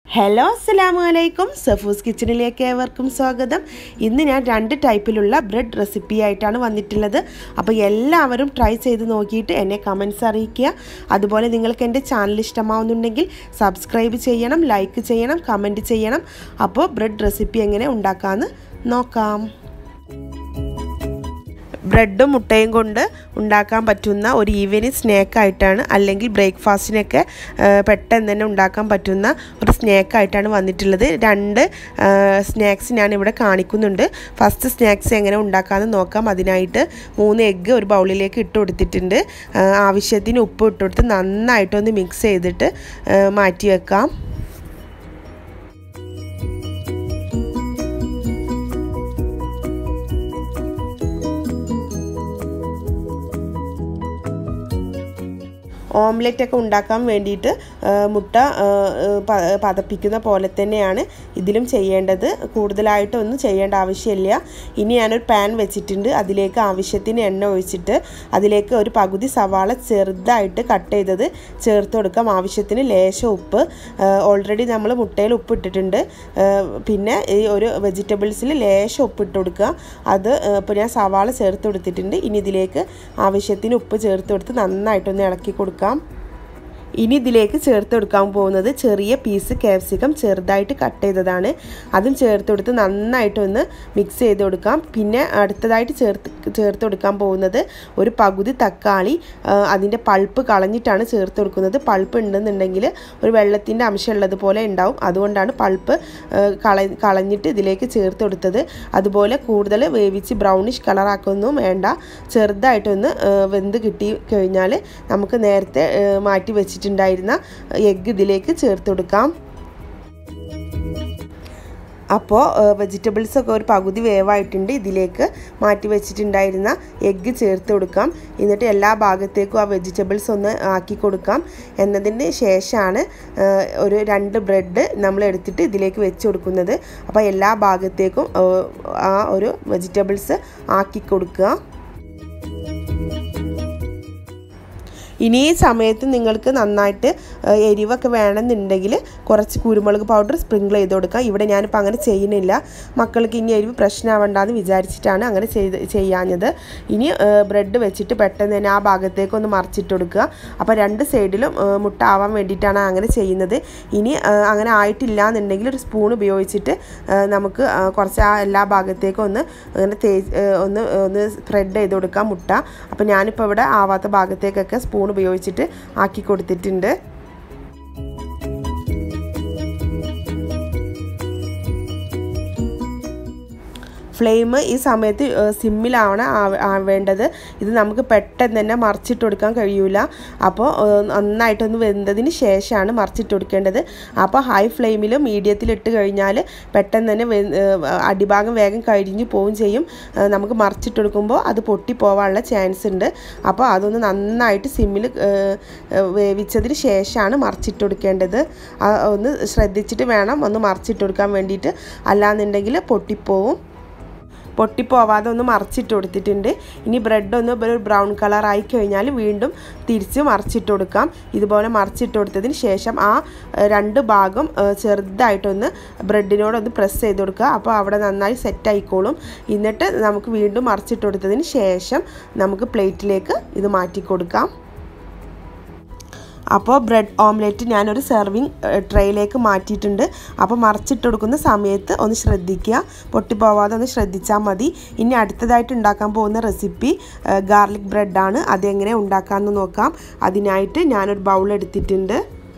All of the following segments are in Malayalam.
ഹലോ അസ്സലാമു അലൈക്കും സഫൂസ് കിച്ചണിലേക്ക് ഏവർക്കും സ്വാഗതം ഇന്ന് ഞാൻ രണ്ട് ടൈപ്പിലുള്ള ബ്രെഡ് റെസിപ്പി ആയിട്ടാണ് വന്നിട്ടുള്ളത് അപ്പോൾ എല്ലാവരും ട്രൈ ചെയ്ത് നോക്കിയിട്ട് എന്നെ കമൻസ് അറിയിക്കുക അതുപോലെ നിങ്ങൾക്ക് എൻ്റെ ചാനൽ ഇഷ്ടമാവുന്നുണ്ടെങ്കിൽ സബ്സ്ക്രൈബ് ചെയ്യണം ലൈക്ക് ചെയ്യണം കമൻറ്റ് ചെയ്യണം അപ്പോൾ ബ്രെഡ് റെസിപ്പി എങ്ങനെ ഉണ്ടാക്കാമെന്ന് നോക്കാം ബ്രെഡും മുട്ടയും കൊണ്ട് ഉണ്ടാക്കാൻ പറ്റുന്ന ഒരു ഈവനിങ് സ്നാക്കായിട്ടാണ് അല്ലെങ്കിൽ ബ്രേക്ക്ഫാസ്റ്റിനൊക്കെ പെട്ടെന്ന് തന്നെ ഉണ്ടാക്കാൻ പറ്റുന്ന ഒരു സ്നാക്കായിട്ടാണ് വന്നിട്ടുള്ളത് രണ്ട് സ്നാക്സ് ഞാൻ ഇവിടെ കാണിക്കുന്നുണ്ട് ഫസ്റ്റ് സ്നാക്സ് എങ്ങനെ ഉണ്ടാക്കാമെന്ന് നോക്കാം അതിനായിട്ട് മൂന്ന് എഗ്ഗ് ഒരു ബൗളിലേക്ക് ഇട്ട് കൊടുത്തിട്ടുണ്ട് ആവശ്യത്തിന് ഉപ്പ് ഇട്ട് കൊടുത്ത് നന്നായിട്ടൊന്ന് മിക്സ് ചെയ്തിട്ട് മാറ്റി വെക്കാം ഓംലെറ്റ് ഒക്കെ ഉണ്ടാക്കാൻ വേണ്ടിയിട്ട് മുട്ട പതപ്പിക്കുന്ന പോലെ തന്നെയാണ് ഇതിലും ചെയ്യേണ്ടത് കൂടുതലായിട്ടൊന്നും ചെയ്യേണ്ട ആവശ്യമില്ല ഇനി ഞാനൊരു പാൻ വെച്ചിട്ടുണ്ട് അതിലേക്ക് ആവശ്യത്തിന് എണ്ണ ഒഴിച്ചിട്ട് അതിലേക്ക് ഒരു പകുതി സവാള ചെറുതായിട്ട് കട്ട് ചെയ്തത് ചേർത്ത് കൊടുക്കാം ആവശ്യത്തിന് ലേശം ഉപ്പ് ഓൾറെഡി നമ്മൾ മുട്ടയിൽ ഉപ്പ് ഇട്ടിട്ടുണ്ട് പിന്നെ ഈ ഒരു വെജിറ്റബിൾസിൽ ലേശം ഉപ്പ് ഇട്ട് കൊടുക്കുക അത് ഇപ്പോൾ ഞാൻ സവാള ചേർത്ത് കൊടുത്തിട്ടുണ്ട് ഇനി ഇതിലേക്ക് ആവശ്യത്തിന് ഉപ്പ് ചേർത്ത് കൊടുത്ത് നന്നായിട്ടൊന്ന് ഇളക്കി കൊടുക്കുക കൊടുക്കാം ഇനി ഇതിലേക്ക് ചേർത്ത് കൊടുക്കാൻ പോകുന്നത് ചെറിയ പീസ് ക്യാപ്സിക്കം ചെറുതായിട്ട് കട്ട് ചെയ്തതാണ് അതും ചേർത്ത് കൊടുത്ത് നന്നായിട്ടൊന്ന് മിക്സ് ചെയ്ത് കൊടുക്കാം പിന്നെ അടുത്തതായിട്ട് ചേർത്ത് ചേർത്ത് കൊടുക്കാൻ പോകുന്നത് ഒരു പകുതി തക്കാളി അതിൻ്റെ പൾപ്പ് കളഞ്ഞിട്ടാണ് ചേർത്ത് കൊടുക്കുന്നത് പൾപ്പ് ഉണ്ടെന്നുണ്ടെങ്കിൽ ഒരു വെള്ളത്തിൻ്റെ അംശം ഉള്ളതുപോലെ ഉണ്ടാവും അതുകൊണ്ടാണ് പൾപ്പ് കള കളഞ്ഞിട്ട് ഇതിലേക്ക് ചേർത്ത് കൊടുത്തത് അതുപോലെ കൂടുതൽ വേവിച്ച് ബ്രൗണിഷ് കളറാക്കൊന്നും വേണ്ട ചെറുതായിട്ടൊന്ന് വെന്ത് കിട്ടി കഴിഞ്ഞാൽ നമുക്ക് നേരത്തെ മാറ്റി വെച്ചിട്ട് വെച്ചിട്ടുണ്ടായിരുന്ന എഗ്ഗ് ഇതിലേക്ക് ചേർത്ത് കൊടുക്കാം അപ്പോൾ വെജിറ്റബിൾസ് ഒക്കെ ഒരു പകുതി വേവായിട്ടുണ്ട് ഇതിലേക്ക് മാറ്റി വെച്ചിട്ടുണ്ടായിരുന്ന എഗ്ഗ് ചേർത്ത് കൊടുക്കാം എന്നിട്ട് എല്ലാ ഭാഗത്തേക്കും ആ വെജിറ്റബിൾസ് ഒന്ന് ആക്കി കൊടുക്കാം എന്നതിന് ശേഷമാണ് ഒരു രണ്ട് ബ്രെഡ് നമ്മൾ എടുത്തിട്ട് ഇതിലേക്ക് വെച്ച് കൊടുക്കുന്നത് അപ്പോൾ എല്ലാ ഭാഗത്തേക്കും ആ ഒരു വെജിറ്റബിൾസ് ആക്കി കൊടുക്കുക ഇനി ഈ സമയത്ത് നിങ്ങൾക്ക് നന്നായിട്ട് എരിവൊക്കെ വേണമെന്നുണ്ടെങ്കിൽ കുറച്ച് കുരുമുളക് പൗഡർ സ്പ്രിങ്കിൾ ചെയ്ത് കൊടുക്കുക ഇവിടെ ഞാനിപ്പോൾ അങ്ങനെ ചെയ്യുന്നില്ല മക്കൾക്ക് ഇനി എരിവ് പ്രശ്നമാവണ്ടെന്ന് വിചാരിച്ചിട്ടാണ് അങ്ങനെ ചെയ്ത് ചെയ്യാഞ്ഞത് ഇനി ബ്രെഡ് വെച്ചിട്ട് പെട്ടെന്ന് തന്നെ ആ ഭാഗത്തേക്ക് ഒന്ന് മറിച്ചിട്ട് കൊടുക്കുക അപ്പോൾ രണ്ട് സൈഡിലും മുട്ട ആവാൻ വേണ്ടിയിട്ടാണ് അങ്ങനെ ചെയ്യുന്നത് ഇനി അങ്ങനെ ആയിട്ടില്ല എന്നുണ്ടെങ്കിൽ ഒരു സ്പൂൺ ഉപയോഗിച്ചിട്ട് നമുക്ക് കുറച്ച് ആ എല്ലാ ഭാഗത്തേക്കും ഒന്ന് അങ്ങനെ തേ ഒന്ന് ഒന്ന് സ്പ്രെഡ് ചെയ്ത് കൊടുക്കാം മുട്ട അപ്പോൾ ഞാനിപ്പോൾ ഇവിടെ ആവാത്ത ഭാഗത്തേക്കൊക്കെ സ്പൂൺ ഉപയോഗിച്ചിട്ട് ആക്കി കൊടുത്തിട്ടുണ്ട് ഫ്ലെയിം ഈ സമയത്ത് സിമ്മിലാണ് ആവേണ്ടത് ഇത് നമുക്ക് പെട്ടെന്ന് തന്നെ മറിച്ചിട്ട് കൊടുക്കാൻ കഴിയൂല അപ്പോൾ നന്നായിട്ടൊന്ന് വെന്തതിന് ശേഷമാണ് മറിച്ചിട്ട് കൊടുക്കേണ്ടത് അപ്പോൾ ഹൈ ഫ്ലെയിമിൽ മീഡിയത്തിൽ ഇട്ട് കഴിഞ്ഞാൽ പെട്ടെന്ന് തന്നെ അടിഭാഗം വേഗം കഴിഞ്ഞു പോവുകയും ചെയ്യും നമുക്ക് മറിച്ചിട്ട് കൊടുക്കുമ്പോൾ അത് പൊട്ടിപ്പോവാനുള്ള ചാൻസ് ഉണ്ട് അപ്പോൾ അതൊന്ന് നന്നായിട്ട് സിമ്മിൽ വേവിച്ചതിന് ശേഷമാണ് മറിച്ചിട്ട് കൊടുക്കേണ്ടത് ഒന്ന് ശ്രദ്ധിച്ചിട്ട് വേണം ഒന്ന് മറിച്ചിട്ട് കൊടുക്കാൻ വേണ്ടിയിട്ട് അല്ലാന്നുണ്ടെങ്കിൽ പൊട്ടിപ്പോവും പൊട്ടിപ്പോവാതെ ഒന്ന് മറിച്ചിട്ട് കൊടുത്തിട്ടുണ്ട് ഇനി ബ്രെഡ് ഒന്ന് ഒരു ബ്രൗൺ കളർ ആയി കഴിഞ്ഞാൽ വീണ്ടും തിരിച്ച് മറിച്ചിട്ട് കൊടുക്കാം ഇതുപോലെ മറിച്ചിട്ട് കൊടുത്തതിന് ശേഷം ആ രണ്ട് ഭാഗം ചെറുതായിട്ടൊന്ന് ബ്രെഡിനോടൊന്ന് പ്രസ് ചെയ്ത് കൊടുക്കുക അപ്പോൾ അവിടെ നന്നായി സെറ്റ് ആയിക്കോളും എന്നിട്ട് നമുക്ക് വീണ്ടും മറിച്ചിട്ട് കൊടുത്തതിന് ശേഷം നമുക്ക് പ്ലേറ്റിലേക്ക് ഇത് മാറ്റി കൊടുക്കാം അപ്പോൾ ബ്രെഡ് ഓംലെറ്റ് ഞാനൊരു സെർവിങ് ട്രേയിലേക്ക് മാറ്റിയിട്ടുണ്ട് അപ്പോൾ മറിച്ചിട്ട് കൊടുക്കുന്ന സമയത്ത് ഒന്ന് ശ്രദ്ധിക്കുക പൊട്ടിപ്പോവാതെ ഒന്ന് ശ്രദ്ധിച്ചാൽ മതി ഇനി അടുത്തതായിട്ട് ഉണ്ടാക്കാൻ പോകുന്ന റെസിപ്പി ഗാർലിക് ബ്രെഡാണ് അതെങ്ങനെ ഉണ്ടാക്കാമെന്ന് നോക്കാം അതിനായിട്ട് ഞാനൊരു ബൗൾ എടുത്തിട്ടുണ്ട്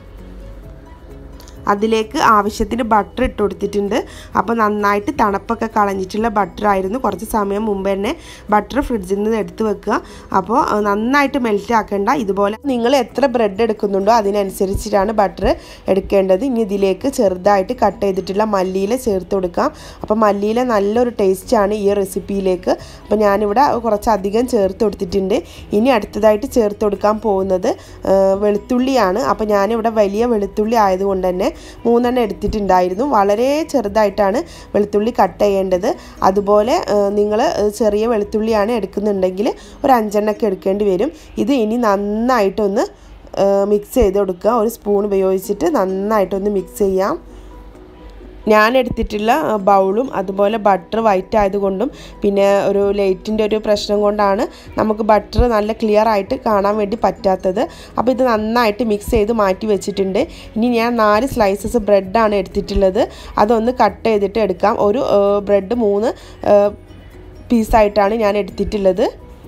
അതിലേക്ക് ആവശ്യത്തിന് ബട്ടർ ഇട്ട് കൊടുത്തിട്ടുണ്ട് അപ്പോൾ നന്നായിട്ട് തണുപ്പൊക്കെ കളഞ്ഞിട്ടുള്ള ബട്ടർ ആയിരുന്നു കുറച്ച് സമയം മുമ്പ് തന്നെ ബട്ടർ ഫ്രിഡ്ജിൽ നിന്ന് എടുത്ത് വെക്കുക അപ്പോൾ നന്നായിട്ട് മെൽറ്റ് ആക്കേണ്ട ഇതുപോലെ നിങ്ങൾ എത്ര ബ്രെഡ് എടുക്കുന്നുണ്ടോ അതിനനുസരിച്ചിട്ടാണ് ബട്ടർ എടുക്കേണ്ടത് ഇനി ഇതിലേക്ക് ചെറുതായിട്ട് കട്ട് ചെയ്തിട്ടുള്ള മല്ലിയില ചേർത്ത് കൊടുക്കാം അപ്പോൾ മല്ലിയില നല്ലൊരു ടേസ്റ്റാണ് ഈ റെസിപ്പിയിലേക്ക് അപ്പോൾ ഞാനിവിടെ കുറച്ചധികം ചേർത്ത് കൊടുത്തിട്ടുണ്ട് ഇനി അടുത്തതായിട്ട് ചേർത്ത് കൊടുക്കാൻ പോകുന്നത് വെളുത്തുള്ളിയാണ് അപ്പോൾ ഞാനിവിടെ വലിയ വെളുത്തുള്ളി ആയതുകൊണ്ട് തന്നെ മൂന്നെണ്ണം എടുത്തിട്ടുണ്ടായിരുന്നു വളരെ ചെറുതായിട്ടാണ് വെളുത്തുള്ളി കട്ട് ചെയ്യേണ്ടത് അതുപോലെ നിങ്ങൾ ചെറിയ വെളുത്തുള്ളിയാണ് എടുക്കുന്നുണ്ടെങ്കിൽ ഒരു അഞ്ചെണ്ണൊക്കെ എടുക്കേണ്ടി വരും ഇത് ഇനി നന്നായിട്ടൊന്ന് മിക്സ് ചെയ്ത് കൊടുക്കുക ഒരു സ്പൂൺ ഉപയോഗിച്ചിട്ട് നന്നായിട്ടൊന്ന് മിക്സ് ചെയ്യാം ഞാൻ എടുത്തിട്ടുള്ള ബൗളും അതുപോലെ ബട്ടർ വൈറ്റ് ആയതുകൊണ്ടും പിന്നെ ഒരു ലൈറ്റിൻ്റെ ഒരു പ്രശ്നം കൊണ്ടാണ് നമുക്ക് ബട്ടർ നല്ല ക്ലിയർ ആയിട്ട് കാണാൻ വേണ്ടി പറ്റാത്തത് അപ്പോൾ ഇത് നന്നായിട്ട് മിക്സ് ചെയ്ത് മാറ്റി വെച്ചിട്ടുണ്ട് ഇനി ഞാൻ നാല് സ്ലൈസസ് ബ്രെഡാണ് എടുത്തിട്ടുള്ളത് അതൊന്ന് കട്ട് ചെയ്തിട്ട് എടുക്കാം ഒരു ബ്രെഡ് മൂന്ന് പീസായിട്ടാണ് ഞാൻ എടുത്തിട്ടുള്ളത്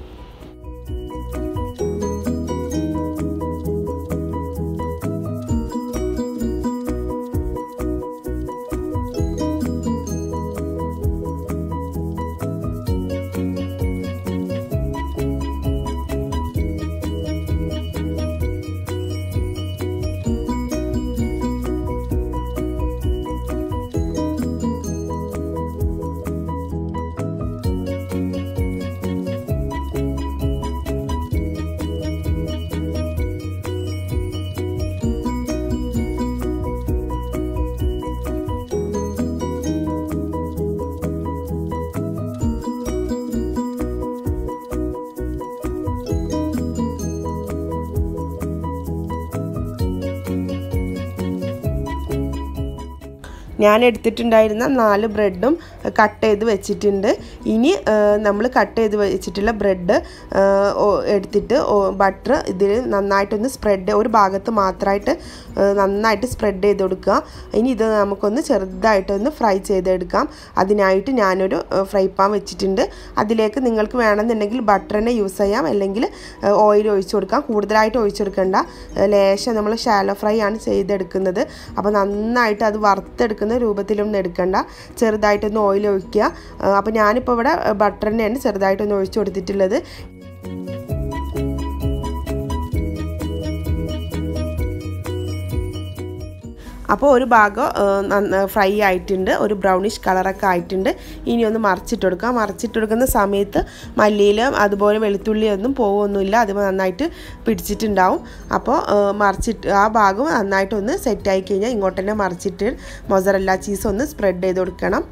ഞാൻ എടുത്തിട്ടുണ്ടായിരുന്ന നാല് ബ്രെഡും കട്ട് ചെയ്ത് വെച്ചിട്ടുണ്ട് ഇനി നമ്മൾ കട്ട് ചെയ്ത് വെച്ചിട്ടുള്ള ബ്രെഡ് എടുത്തിട്ട് ബട്ടർ ഇതിൽ നന്നായിട്ടൊന്ന് സ്പ്രെഡ് ഒരു ഭാഗത്ത് മാത്രമായിട്ട് നന്നായിട്ട് സ്പ്രെഡ് ചെയ്ത് കൊടുക്കുക ഇനി ഇത് നമുക്കൊന്ന് ചെറുതായിട്ടൊന്ന് ഫ്രൈ ചെയ്തെടുക്കാം അതിനായിട്ട് ഞാനൊരു ഫ്രൈ പാൻ വെച്ചിട്ടുണ്ട് അതിലേക്ക് നിങ്ങൾക്ക് വേണമെന്നുണ്ടെങ്കിൽ ബട്ടർ തന്നെ യൂസ് ചെയ്യാം അല്ലെങ്കിൽ ഓയിൽ ഒഴിച്ചു കൊടുക്കാം കൂടുതലായിട്ട് ഒഴിച്ചെടുക്കേണ്ട ലേശം നമ്മൾ ഷാലോ ഫ്രൈ ആണ് ചെയ്തെടുക്കുന്നത് അപ്പോൾ നന്നായിട്ട് അത് വറുത്തെടുക്കുന്ന രൂപത്തിലൊന്നും എടുക്കണ്ട ചെറുതായിട്ടൊന്ന് ഓയിൽ ഒഴിക്കുക അപ്പോൾ ഞാനിപ്പോൾ ഇവിടെ ബട്ടർ തന്നെയാണ് ചെറുതായിട്ടൊന്ന് ഒഴിച്ചു കൊടുത്തിട്ടുള്ളത് അപ്പോൾ ഒരു ഭാഗം ഫ്രൈ ആയിട്ടുണ്ട് ഒരു ബ്രൗണിഷ് കളറൊക്കെ ആയിട്ടുണ്ട് ഇനി ഒന്ന് മറിച്ചിട്ട് കൊടുക്കുക മറിച്ചിട്ട് കൊടുക്കുന്ന സമയത്ത് മല്ലിയിലും അതുപോലെ വെളുത്തുള്ളിയൊന്നും പോവൊന്നുമില്ല അത് നന്നായിട്ട് പിടിച്ചിട്ടുണ്ടാവും അപ്പോൾ മറിച്ചിട്ട് ആ ഭാഗം നന്നായിട്ടൊന്ന് സെറ്റായി കഴിഞ്ഞാൽ ഇങ്ങോട്ട് തന്നെ മറിച്ചിട്ട് മൊസറല്ല ചീസ് ഒന്ന് സ്പ്രെഡ് ചെയ്ത് കൊടുക്കണം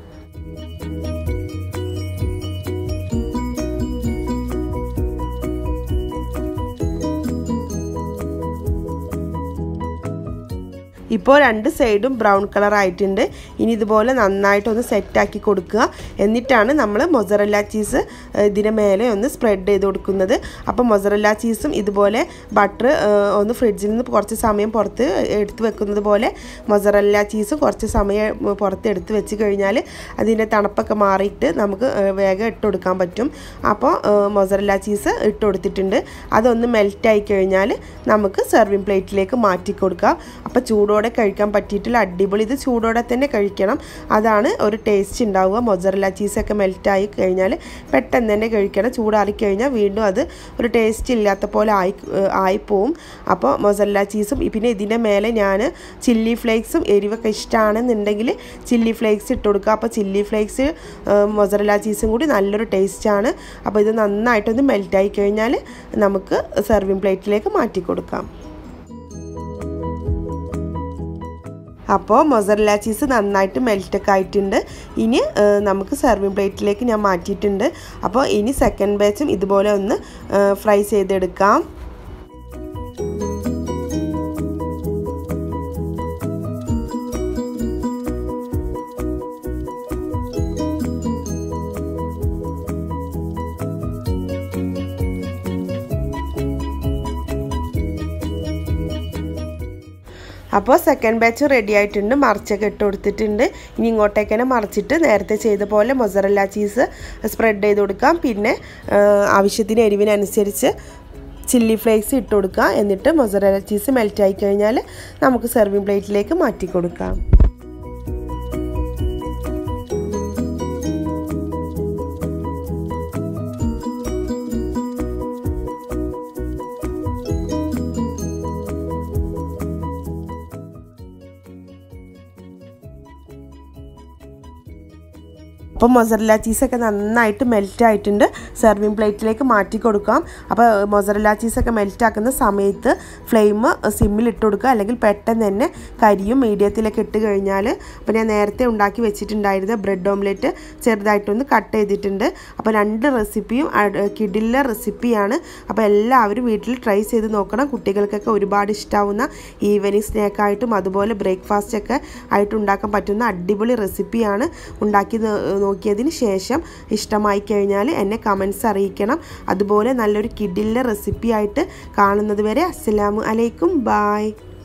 ഇപ്പോൾ രണ്ട് സൈഡും ബ്രൗൺ കളർ ആയിട്ടുണ്ട് ഇനി ഇതുപോലെ നന്നായിട്ടൊന്ന് സെറ്റാക്കി കൊടുക്കുക എന്നിട്ടാണ് നമ്മൾ മൊസറല്ല ചീസ് ഇതിന് മേലെ ഒന്ന് സ്പ്രെഡ് ചെയ്ത് കൊടുക്കുന്നത് അപ്പോൾ മൊസറല്ല ചീസും ഇതുപോലെ ബട്ടർ ഒന്ന് ഫ്രിഡ്ജിൽ നിന്ന് കുറച്ച് സമയം പുറത്ത് എടുത്ത് വെക്കുന്നത് പോലെ മൊസറല്ല ചീസ് കുറച്ച് സമയം പുറത്ത് എടുത്ത് വെച്ച് കഴിഞ്ഞാൽ അതിൻ്റെ തണുപ്പൊക്കെ മാറിയിട്ട് നമുക്ക് വേഗം ഇട്ട് കൊടുക്കാൻ പറ്റും അപ്പോൾ മൊസറല്ല ചീസ് ഇട്ട് കൊടുത്തിട്ടുണ്ട് അതൊന്ന് മെൽറ്റായി കഴിഞ്ഞാൽ നമുക്ക് സെർവിങ് പ്ലേറ്റിലേക്ക് മാറ്റി കൊടുക്കാം അപ്പോൾ ചൂടോടെ ചൂടോടെ കഴിക്കാൻ പറ്റിയിട്ടുള്ള അടിപൊളി ഇത് ചൂടോടെ തന്നെ കഴിക്കണം അതാണ് ഒരു ടേസ്റ്റ് ഉണ്ടാവുക മൊസറല്ല ചീസൊക്കെ മെൽറ്റായി കഴിഞ്ഞാൽ പെട്ടെന്ന് തന്നെ കഴിക്കണം ചൂടാറി കഴിഞ്ഞാൽ വീണ്ടും അത് ഒരു ടേസ്റ്റ് ഇല്ലാത്ത പോലെ ആയി ആയിപ്പോവും അപ്പോൾ മൊസറല്ല ചീസും പിന്നെ ഇതിൻ്റെ മേലെ ഞാൻ ചില്ലി ഫ്ലേക്സും എരിവൊക്കെ ഇഷ്ടമാണെന്നുണ്ടെങ്കിൽ ചില്ലി ഫ്ലേക്സ് ഇട്ട് കൊടുക്കുക അപ്പോൾ ചില്ലി ഫ്ലേക്സ് മൊസറല്ല ചീസും കൂടി നല്ലൊരു ടേസ്റ്റാണ് അപ്പോൾ ഇത് നന്നായിട്ടൊന്ന് മെൽറ്റായി കഴിഞ്ഞാൽ നമുക്ക് സെർവിങ് പ്ലേറ്റിലേക്ക് മാറ്റി കൊടുക്കാം അപ്പോൾ മൊസറല്ല ചീസ് നന്നായിട്ട് മെൽറ്റൊക്കെ ആയിട്ടുണ്ട് ഇനി നമുക്ക് സെർവിങ് പ്ലേറ്റിലേക്ക് ഞാൻ മാറ്റിയിട്ടുണ്ട് അപ്പോൾ ഇനി സെക്കൻഡ് ബാച്ചും ഇതുപോലെ ഒന്ന് ഫ്രൈ ചെയ്തെടുക്കാം അപ്പോൾ സെക്കൻഡ് ബാച്ച് റെഡി ആയിട്ടുണ്ട് മറിച്ചൊക്കെ ഇട്ട് കൊടുത്തിട്ടുണ്ട് ഇനി ഇങ്ങോട്ടേക്ക് തന്നെ മറിച്ചിട്ട് നേരത്തെ ചെയ്ത പോലെ മൊസറല്ല ചീസ് സ്പ്രെഡ് ചെയ്ത് കൊടുക്കാം പിന്നെ ആവശ്യത്തിന് എരിവിനനുസരിച്ച് ചില്ലി ഫ്ലേക്സ് ഇട്ട് കൊടുക്കുക എന്നിട്ട് മൊസറല്ല ചീസ് മെൽറ്റ് ആയി കഴിഞ്ഞാൽ നമുക്ക് സെർവിങ് പ്ലേറ്റിലേക്ക് മാറ്റി കൊടുക്കാം അപ്പോൾ മൊസറല്ല ചീസൊക്കെ നന്നായിട്ട് മെൽറ്റ് ആയിട്ടുണ്ട് സെർവിങ് പ്ലേറ്റിലേക്ക് മാറ്റി കൊടുക്കാം അപ്പോൾ മൊസറല്ല ചീസൊക്കെ മെൽറ്റ് ആക്കുന്ന സമയത്ത് ഫ്ലെയിം സിമ്മിൽ ഇട്ട് കൊടുക്കുക അല്ലെങ്കിൽ പെട്ടെന്ന് തന്നെ കരിയും മീഡിയത്തിലൊക്കെ ഇട്ട് കഴിഞ്ഞാൽ അപ്പോൾ ഞാൻ നേരത്തെ ഉണ്ടാക്കി വെച്ചിട്ടുണ്ടായിരുന്ന ബ്രെഡ് ഓംലെറ്റ് ചെറുതായിട്ടൊന്ന് കട്ട് ചെയ്തിട്ടുണ്ട് അപ്പോൾ രണ്ട് റെസിപ്പിയും കിഡിലെ റെസിപ്പിയാണ് അപ്പോൾ എല്ലാവരും വീട്ടിൽ ട്രൈ ചെയ്ത് നോക്കണം കുട്ടികൾക്കൊക്കെ ഒരുപാട് ഇഷ്ടാവുന്ന ഈവനിങ് സ്നാക്കായിട്ടും അതുപോലെ ബ്രേക്ക്ഫാസ്റ്റ് ഒക്കെ ആയിട്ട് ഉണ്ടാക്കാൻ പറ്റുന്ന അടിപൊളി റെസിപ്പിയാണ് ഉണ്ടാക്കി നോക്കിയതിന് ശേഷം ഇഷ്ടമായി കഴിഞ്ഞാൽ എന്നെ കമൻസ് അറിയിക്കണം അതുപോലെ നല്ലൊരു കിഡിലെ റെസിപ്പി ആയിട്ട് കാണുന്നത് വരെ അസ്സലാമു അലൈക്കും ബായ്